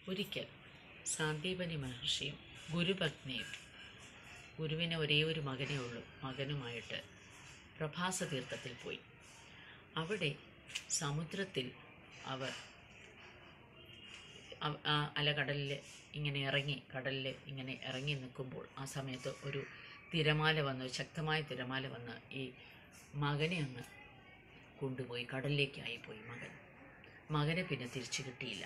ഒരിക്കൽ സാന്ദീപനി മഹർഷിയും ഗുരുപത്നിയും ഗുരുവിന് ഒരേ ഒരു മകനേ ഉള്ളൂ മകനുമായിട്ട് പ്രഭാസ തീർത്ഥത്തിൽ പോയി അവിടെ സമുദ്രത്തിൽ അവർ അവ- ആ അലകടലിൽ ഇങ്ങനെ ഇറങ്ങി കടലിൽ ഇങ്ങനെ ഇറങ്ങി നിൽക്കുമ്പോൾ ആ സമയത്ത് ഒരു തിരമാല വന്ന് ശക്തമായ തിരമാല വന്ന് ഈ മകനെ അങ്ങ് കൊണ്ടുപോയി കടലിലേക്കായി പോയി മകൻ മകനെ പിന്നെ തിരിച്ചു കിട്ടിയില്ല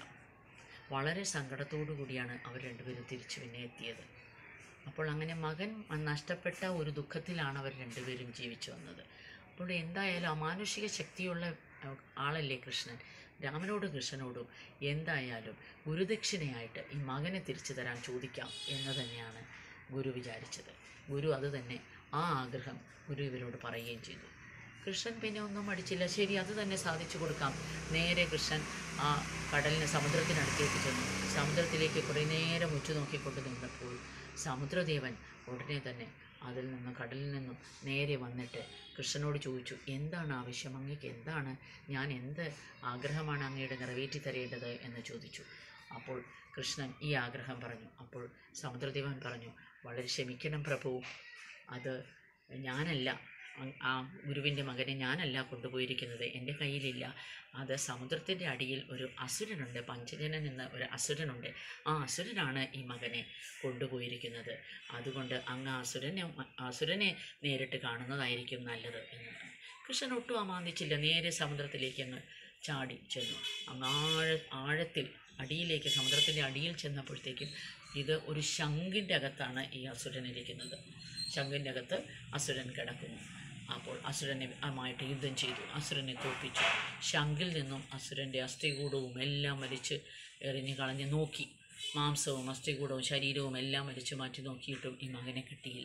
വളരെ സങ്കടത്തോടു കൂടിയാണ് അവർ രണ്ടുപേരും തിരിച്ചു പിന്നെ എത്തിയത് അപ്പോൾ അങ്ങനെ മകൻ നഷ്ടപ്പെട്ട ഒരു ദുഃഖത്തിലാണ് അവർ രണ്ടുപേരും ജീവിച്ചു വന്നത് അപ്പോൾ എന്തായാലും അമാനുഷിക ശക്തിയുള്ള അഹ്, ആളല്ലേ കൃഷ്ണൻ രാമനോടും കൃഷ്ണനോടും എന്തായാലും ഗുരുദക്ഷിണയായിട്ട് ഈ മകനെ തിരിച്ചു തരാൻ ചോദിക്കാം എന്ന് തന്നെയാണ് ഗുരു വിചാരിച്ചത് ഗുരു അത് തന്നെ ആ ആഗ്രഹം ഗുരു ഇവരോട് പറയുകയും ചെയ്തു കൃഷ്ണൻ പിന്നെ ഒന്നും മടിച്ചില്ല ശരി അത് തന്നെ സാധിച്ചു കൊടുക്കാം നേരെ കൃഷ്ണൻ ആ കടലിന് സമുദ്രത്തിനടുത്തേക്ക് ചെന്നു സമുദ്രത്തിലേക്ക് കുറേ നേരം ഉച്ചു നോക്കിക്കൊണ്ട് നിന്നപ്പോൾ സമുദ്രദേവൻ ഉടനെ തന്നെ അതിൽ നിന്നും കടലിൽ നിന്നും നേരെ വന്നിട്ട് കൃഷ്ണനോട് ചോദിച്ചു എന്താണ് ആവശ്യം അങ്ങേക്ക് എന്താണ് ഞാൻ എന്ത് ആഗ്രഹമാണ് അങ്ങയുടെ നിറവേറ്റി തരേണ്ടത് എന്ന് ചോദിച്ചു അപ്പോൾ കൃഷ്ണൻ ഈ ആഗ്രഹം പറഞ്ഞു അപ്പോൾ സമുദ്രദേവൻ പറഞ്ഞു വളരെ ക്ഷമിക്കണം പ്രഭു അത് ഞാനല്ല അ- ആ ഗുരുവിൻ്റെ മകനെ ഞാനല്ല കൊണ്ടുപോയിരിക്കുന്നത് എൻ്റെ കയ്യിലില്ല അത് സമുദ്രത്തിൻ്റെ അടിയിൽ ഒരു അസുരനുണ്ട് പഞ്ചജനൻ എന്ന ഒരു അസുരനുണ്ട് ആ അസുരനാണ് ഈ മകനെ കൊണ്ടുപോയിരിക്കുന്നത് അതുകൊണ്ട് അങ്ങ് ആ അസുരനെ ആ അസുരനെ നേരിട്ട് കാണുന്നതായിരിക്കും നല്ലത് എന്ന് പറഞ്ഞു കൃഷ്ണൻ ഒട്ടും അമാന്തിച്ചില്ല നേരെ സമുദ്രത്തിലേക്ക് അങ്ങ് ചാടി ചെന്നു അങ്ങ് ആഴ ആഴത്തിൽ അടിയിലേക്ക് സമുദ്രത്തിൻ്റെ അടിയിൽ ചെന്നപ്പോഴത്തേക്കും ഇത് ഒരു ശംഖിൻ്റെ അകത്താണ് ഈ അസുരൻ ഇരിക്കുന്നത് ശംഖിൻ്റെ അകത്ത് അസുരൻ കിടക്കുന്നു അപ്പോൾ അസുരനെ ആയിട്ട് യുദ്ധം ചെയ്തു അസുരനെ തോൽപ്പിച്ചു ശംഖിൽ നിന്നും അസുരൻ്റെ അസ്ഥികൂടവും എല്ലാം വലിച്ച് എറിഞ്ഞ് കളഞ്ഞ് നോക്കി മാംസവും അസ്ഥികൂടവും ശരീരവും എല്ലാം വലിച്ചു മാറ്റി നോക്കിയിട്ടും ഈ മകനെ കിട്ടിയില്ല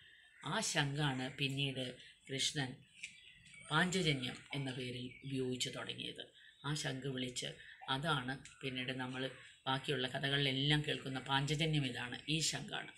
ആ ശംഖാണ് പിന്നീട് കൃഷ്ണൻ പാഞ്ചജന്യം എന്ന പേരിൽ ഉപയോഗിച്ചു തുടങ്ങിയത് ആ ശംഖ് വിളിച്ച് അതാണ് പിന്നീട് നമ്മൾ ബാക്കിയുള്ള കഥകളിലെല്ലാം കേൾക്കുന്ന പാഞ്ചജന്യം ഇതാണ് ഈ ശംഖാണ്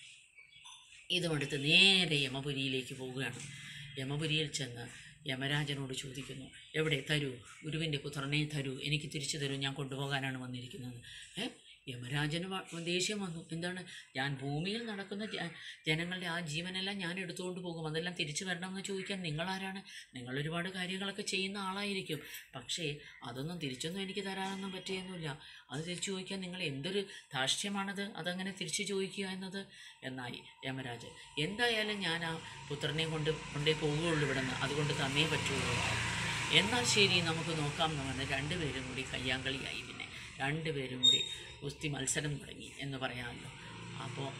ഇതുമെടുത്ത് നേരെ യമപുരിയിലേക്ക് പോവുകയാണ് യമപുരിയിൽ ചെന്ന് യമരാജനോട് ചോദിക്കുന്നു എവിടെ തരൂ ഗുരുവിൻ്റെ പുത്രനെ തരൂ എനിക്ക് തിരിച്ചു തരൂ ഞാൻ കൊണ്ടുപോകാനാണ് വന്നിരിക്കുന്നത് ഏ യമരാജന് വ- ദേഷ്യം വന്നു എന്താണ് ഞാൻ ഭൂമിയിൽ നടക്കുന്ന ജ- ജനങ്ങളുടെ ആ ജീവനെല്ലാം ഞാൻ എടുത്തുകൊണ്ട് പോകും അതെല്ലാം തിരിച്ചു വരണമെന്ന് ചോദിക്കാൻ നിങ്ങളാരാണ് നിങ്ങൾ ഒരുപാട് കാര്യങ്ങളൊക്കെ ചെയ്യുന്ന ആളായിരിക്കും പക്ഷേ അതൊന്നും തിരിച്ചൊന്നും എനിക്ക് തരാനൊന്നും പറ്റിയൊന്നുമില്ല അത് തിരിച്ചു ചോദിക്കാൻ നിങ്ങൾ എന്തൊരു ധാർഷ്ട്യമാണത് അതങ്ങനെ തിരിച്ചു ചോദിക്കുക എന്നത് എന്നായി യമരാജ് എന്തായാലും ഞാൻ ആ പുത്രനെ കൊണ്ട് കൊണ്ടേ പോവുകയുള്ളൂ ഇവിടെ നിന്ന് അതുകൊണ്ട് തന്നേ പറ്റുള്ളൂ എന്നാൽ ശരി നമുക്ക് നോക്കാം എന്ന് പറഞ്ഞ് രണ്ടുപേരും കൂടി കയ്യാങ്കളിയായി പിന്നെ രണ്ടുപേരും കൂടി ഗുസ്തി മത്സരം തുടങ്ങി എന്ന് പറയാമല്ലോ അപ്പോൾ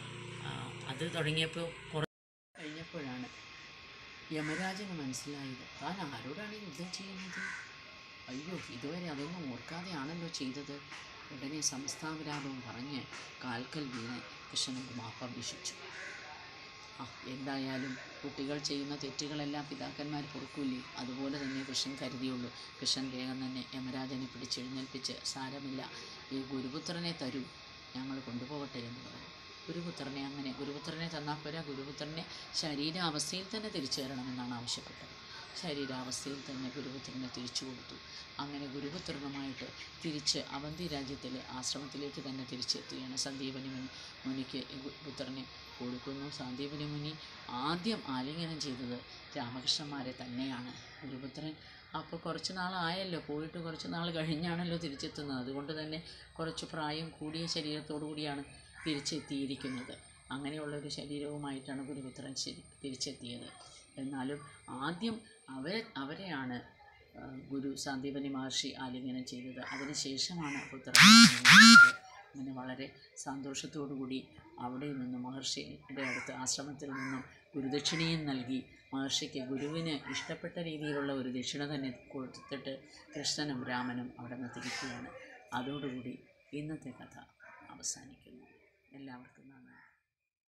അത് തുടങ്ങിയപ്പോൾ കുറേ കഴിഞ്ഞപ്പോഴാണ് യമരാജന് മനസ്സിലായത് താൻ ആരോടാണ് യുദ്ധം ചെയ്യുന്നത് അയ്യോ ഇതുവരെ അതൊന്നും ഓർക്കാതെയാണല്ലോ ചെയ്തത് ഉടനെ സംസ്ഥാപരാധവും പറഞ്ഞ് കാൽക്കൽ വീണ് കൃഷ്ണനോട് മാപ്പപേക്ഷിച്ചു ആ എന്തായാലും കുട്ടികൾ ചെയ്യുന്ന തെറ്റുകളെല്ലാം പിതാക്കന്മാർ പൊറുക്കൂലേ അതുപോലെ തന്നെ കൃഷ്ണൻ കരുതിയുള്ളൂ കൃഷ്ണൻ വേഗം തന്നെ യമരാജനെ പിടിച്ചെഴുന്നേൽപ്പിച്ച് സാരമില്ല ഈ ഗുരുപുത്രനെ തരൂ ഞങ്ങൾ കൊണ്ടുപോകട്ടെ എന്ന് പറഞ്ഞു ഗുരുപുത്രനെ അങ്ങനെ ഗുരുപുത്രനെ തന്നാൽ പോരാ ഗുരുപുത്രനെ ശരീരാവസ്ഥയിൽ തന്നെ തിരിച്ചു തരണമെന്നാണ് ആവശ്യപ്പെട്ടത് ശരീരാവസ്ഥയിൽ തന്നെ ഗുരുപുത്രനെ തിരിച്ചു കൊടുത്തു അങ്ങനെ ഗുരുപുത്രനുമായിട്ട് തിരിച്ച് അവന്തി രാജ്യത്തിലെ ആശ്രമത്തിലേക്ക് തന്നെ തിരിച്ചെത്തുകയാണ് സന്ദീപനി മുനി മുനിക്ക് ഈ ഗു- പുത്രനെ കൊടുക്കുന്നു സന്ദീപനി മുനി ആദ്യം ആലിംഗനം ചെയ്തത് രാമകൃഷ്ണന്മാരെ തന്നെയാണ് ഗുരുപുത്രൻ അപ്പോൾ കുറച്ച് നാളായല്ലോ പോയിട്ട് കുറച്ച് നാൾ കഴിഞ്ഞാണല്ലോ തിരിച്ചെത്തുന്നത് അതുകൊണ്ട് തന്നെ കുറച്ച് പ്രായം കൂടിയ ശരീരത്തോടു കൂടിയാണ് തിരിച്ചെത്തിയിരിക്കുന്നത് അങ്ങനെയുള്ള ഒരു ശരീരവുമായിട്ടാണ് ഗുരുപുത്രൻ ശരി തിരിച്ചെത്തിയത് എന്നാലും ആദ്യം അവരെ അവരെയാണ് ആ, ഗുരു സാന്ദീപനി മഹർഷി ആലിംഗനം ചെയ്തത് അതിനുശേഷമാണ് പുത്രൻ ആലിംഗനം ചെയ്തത്. അങ്ങനെ വളരെ സന്തോഷത്തോടു കൂടി അവിടെ നിന്നും മഹർഷിയുടെ അടുത്ത് ആശ്രമത്തിൽ നിന്നും ഗുരുദക്ഷിണയും നൽകി മഹർഷിക്ക് ഗുരുവിന് ഇഷ്ടപ്പെട്ട രീതിയിലുള്ള ഒരു ദക്ഷിണ തന്നെ കൊടുത്തിട്ട് കൃഷ്ണനും രാമനും അവിടെ നിന്ന് തിരിക്കുകയാണ് അതോടുകൂടി ഇന്നത്തെ കഥ അവസാനിക്കുന്നു എല്ലാവർക്കും നന്ദി